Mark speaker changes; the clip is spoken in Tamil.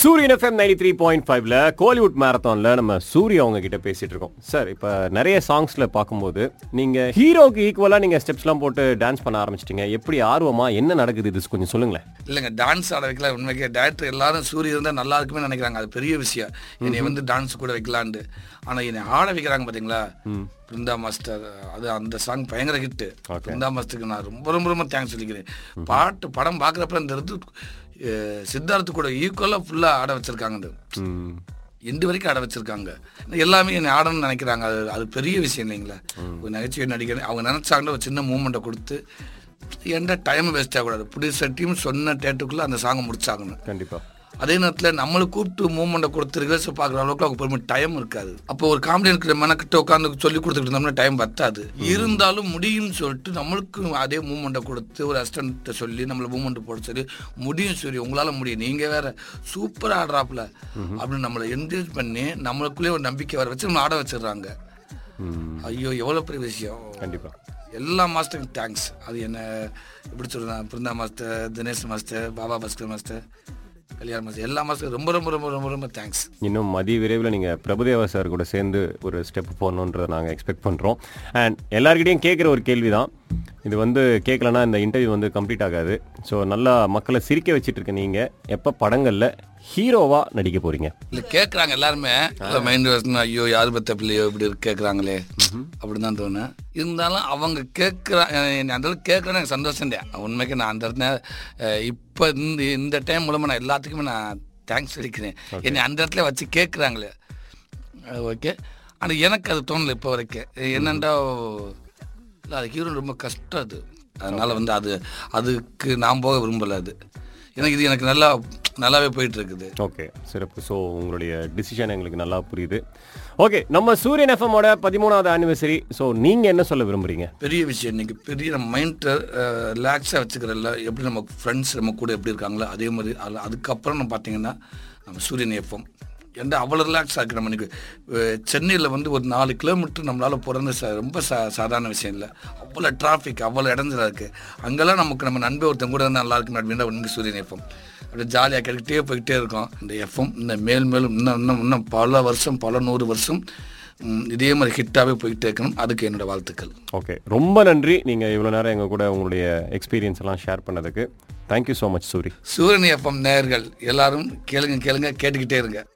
Speaker 1: சூரியன் எஃப்எம் நைன்டி த்ரீ பாயிண்ட் ஃபைவ்ல கோலிவுட் மேரத்தான்ல நம்ம சூர்யா அவங்க கிட்ட பேசிட்டு இருக்கோம் சார் இப்போ நிறைய சாங்ஸ்ல பார்க்கும்போது நீங்க ஹீரோக்கு ஈக்குவலா நீங்க ஸ்டெப்ஸ்லாம் போட்டு டான்ஸ் பண்ண ஆரம்பிச்சிட்டீங்க எப்படி ஆர்வமா என்ன நடக்குது இது கொஞ்சம் சொல்லுங்களேன்
Speaker 2: இல்லைங்க டான்ஸ் ஆட வைக்கல உண்மைக்கே டேரக்டர் எல்லாரும் சூரிய இருந்தால் நல்லா இருக்குமே நினைக்கிறாங்க அது பெரிய விஷயம் என்னை வந்து டான்ஸ் கூட வைக்கலான்ட்டு ஆனால் என்னை ஆட வைக்கிறாங்க பார்த்தீங்களா பிருந்தா மாஸ்டர் அது அந்த சாங் பயங்கர ஹிட்டு பிருந்தா மாஸ்டருக்கு நான் ரொம்ப ரொம்ப ரொம்ப தேங்க்ஸ் சொல்லிக்கிறேன் பாட்டு படம் பார்க்குறப்ப இந்த இடத்து அஹ், சித்தார்த்து கூட ஈக்குவலாக ஃபுல்லாக ஆட வச்சிருக்காங்க இந்த
Speaker 1: ம்,
Speaker 2: எண்டு வரைக்கும் ஆட வச்சிருக்காங்க எல்லாமே என்னை ஆடணும்னு நினைக்கிறாங்க அது அது பெரிய விஷயம் இல்லைங்களா ஒரு நகைச்சுவை நடிகர் அவங்க நினைச்சாங்கன்னா ஒரு சின்ன மூமெண்ட்டை கொடுத்து எந்த டைம் வேஸ்ட் ஆகக்கூடாது புடிச டீம் சொன்ன டேட்டுக்குள்ளே அந்த சாங்கை முடிச்சாகணும்
Speaker 1: கண்டிப்பா
Speaker 2: அதே நேரத்தில் நம்மளை கூப்பிட்டு மூமெண்ட்டை கொடுத்து ரிஹர்சல் பார்க்குற அளவுக்கு அவங்க பெருமை டைம் இருக்காது அப்போ ஒரு காமெடி இருக்கிற மெனக்கிட்ட உட்காந்து சொல்லி கொடுத்துட்டு இருந்தோம்னா டைம் பத்தாது இருந்தாலும் முடியும்னு சொல்லிட்டு நம்மளுக்கு அதே மூமெண்ட்டை கொடுத்து ஒரு அசிஸ்டண்ட்டை சொல்லி நம்மளை மூமெண்ட் போட சொல்லி முடியும் சரி உங்களால் முடியும் நீங்கள் வேற சூப்பராக ஆடுறாப்புல அப்படின்னு நம்மளை என்கரேஜ் பண்ணி நம்மளுக்குள்ளே ஒரு நம்பிக்கை வர வச்சு நம்ம ஆட வச்சிடுறாங்க
Speaker 1: ம்,
Speaker 2: ஐயோ எவ்வளோ பெரிய விஷயம்
Speaker 1: கண்டிப்பா
Speaker 2: எல்லா மாஸ்டருக்கும் தேங்க்ஸ் அது என்ன எப்படி சொல்றேன் Brinda master Dinesh master Baba Bhaskar master Kalyan master எல்லா மாஸ்டர் ரொம்ப ரொம்ப ரொம்ப ரொம்ப ரொம்ப தேங்க்ஸ்
Speaker 1: இன்னும் மதிய விரைவில் நீங்கள் பிரபுதேவா சார் கூட சேர்ந்து ஒரு ஸ்டெப் போடணுன்றதை நாங்கள் எக்ஸ்பெக்ட் பண்ணுறோம் அண்ட் எல்லாருக்கிட்டையும் கேட்குற ஒரு கேள்வி தான் இது வந்து கேட்கலன்னா இந்த இன்டர்வியூ வந்து கம்ப்ளீட் ஆகாது ஸோ நல்லா மக்களை சிரிக்க வச்சிட்டு இருக்க நீங்கள் எப்போ படங்களில் ஹீரோவா நடிக்க போறீங்க
Speaker 2: இல்லை கேட்குறாங்க எல்லாருமே மைண்ட் வாசன் ஐயோ யார் பத்த பிள்ளையோ இப்படி இருக்கு கேட்குறாங்களே அப்படின்னு தான் தோணும் இருந்தாலும் அவங்க கேட்குறா அந்த அளவுக்கு கேட்குறேன்னு எனக்கு சந்தோஷம் உண்மைக்கு நான் அந்த இடத்துல அஹ், இப்போ இந்த இந்த டைம் மூலமாக நான் எல்லாத்துக்குமே நான் தேங்க்ஸ் சொல்லிக்கிறேன் என்னை அந்த இடத்துல வச்சு கேட்குறாங்களே ஓகே ஆனால் எனக்கு அது தோணலை இப்போ வரைக்கும் என்னண்டா இல்லை அது ஹீரோ ரொம்ப கஷ்டம் அது அதனால வந்து அது அதுக்கு நான் போக விரும்பலை அது எனக்கு இது எனக்கு நல்லா நல்லாவே போயிட்டு இருக்குது
Speaker 1: ஓகே சிறப்பு ஸோ உங்களுடைய டிசிஷன் எங்களுக்கு நல்லா புரியுது ஓகே நம்ம சூரியன் எஃப்எம்மோட பதிமூணாவது ஆனிவர்சரி ஸோ நீங்கள் என்ன சொல்ல விரும்புறீங்க
Speaker 2: பெரிய விஷயம் இன்னைக்கு பெரிய நம்ம மைண்டை ரிலாக்ஸாக வச்சுக்கிறல்ல எப்படி நம்ம ஃப்ரெண்ட்ஸ் நம்ம கூட எப்படி இருக்காங்களோ அதே மாதிரி அது அதுக்கப்புறம் நம்ம பார்த்தீங்கன்னா நம்ம சூரியன் எஃப்எம் எந்த அவ்வளோ ரிலாக்ஸாக இருக்குது நம்ம இன்னைக்கு சென்னையில் வந்து ஒரு நாலு கிலோமீட்டர் நம்மளால் போகிறது ச ரொம்ப சா சாதாரண விஷயம் இல்லை அவ்வளோ டிராஃபிக் அவ்வளோ இடஞ்சலாக இருக்குது அங்கெல்லாம் நமக்கு நம்ம நண்பர் ஒருத்தன் கூட இருந்தா நல்லா இருக்குமே அப்படின்னா இன்னைக்கு சூரியன் எஃப்எம் அப்படியே ஜாலியாக கேட்டுக்கிட்டே போய்கிட்டே இருக்கோம் இந்த எஃப்எம் இந்த மேல் மேலும் இன்னும் இன்னும் இன்னும் பல வருஷம் பல நூறு வருஷம் ம், இதே மாதிரி ஹிட்டாகவே போயிட்டே இருக்கணும் அதுக்கு என்னோட வாழ்த்துக்கள்
Speaker 1: ஓகே ரொம்ப நன்றி நீங்கள் இவ்வளோ நேரம் எங்கள் கூட உங்களுடைய எக்ஸ்பீரியன்ஸ் எல்லாம் ஷேர் பண்ணதுக்கு தேங்க்யூ ஸோ மச் சூரி
Speaker 2: சூரியன் எஃப்எம் நேயர்கள் எல்லாரும் கேளுங்க கேளுங்க கேட்டுக்கிட்டே இருங்க